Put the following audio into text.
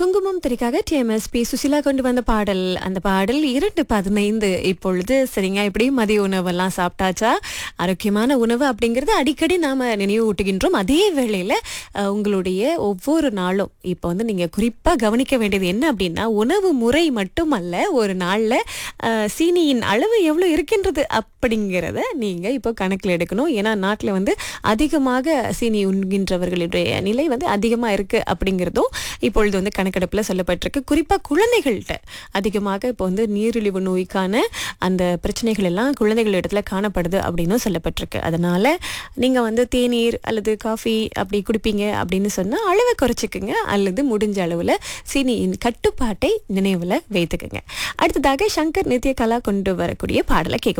குங்குமம் திரைக்காக டிஎம்எஸ்பி சுசிலா கொண்டு வந்த பாடல் அந்த பாடல் இரண்டு பதினைந்து இப்பொழுது சரிங்க இப்படியும் மதிய உணவெல்லாம் சாப்பிட்டாச்சா ஆரோக்கியமான உணவு அப்படிங்கிறது அடிக்கடி நாம நினைவு ஊட்டுகின்றோம் அதே வேளையில அஹ், உங்களுடைய ஒவ்வொரு நாளும் இப்போ வந்து நீங்க குறிப்பா கவனிக்க வேண்டியது என்ன அப்படின்னா உணவு முறை மட்டுமல்ல ஒரு நாள்ல அஹ், சீனியின் அளவு எவ்வளவு இருக்கின்றது அப்படிங்கிறத நீங்க இப்போ கணக்கில் எடுக்கணும் ஏன்னா நாட்டில் வந்து அதிகமாக சீனி உண்கின்றவர்களுடைய நிலை வந்து அதிகமாக இருக்கு அப்படிங்கிறதும் இப்பொழுது வந்து கணக்கெடுப்பில் சொல்லப்பட்டிருக்கு குறிப்பாக குழந்தைகள்கிட்ட அதிகமாக இப்போ வந்து நீரிழிவு நோய்க்கான அந்த பிரச்சனைகள் எல்லாம் குழந்தைகள் இடத்துல காணப்படுது அப்படின்னும் சொல்லப்பட்டிருக்கு அதனால நீங்கள் வந்து தேநீர் அல்லது காஃபி அப்படி குடிப்பீங்க அப்படின்னு சொன்னால் அளவை குறைச்சிக்குங்க அல்லது முடிஞ்ச அளவில் சீனியின் கட்டுப்பாட்டை நினைவில் வைத்துக்குங்க அடுத்ததாக சங்கர் நித்ய கலா கொண்டு வரக்கூடிய பாடலை கேட்க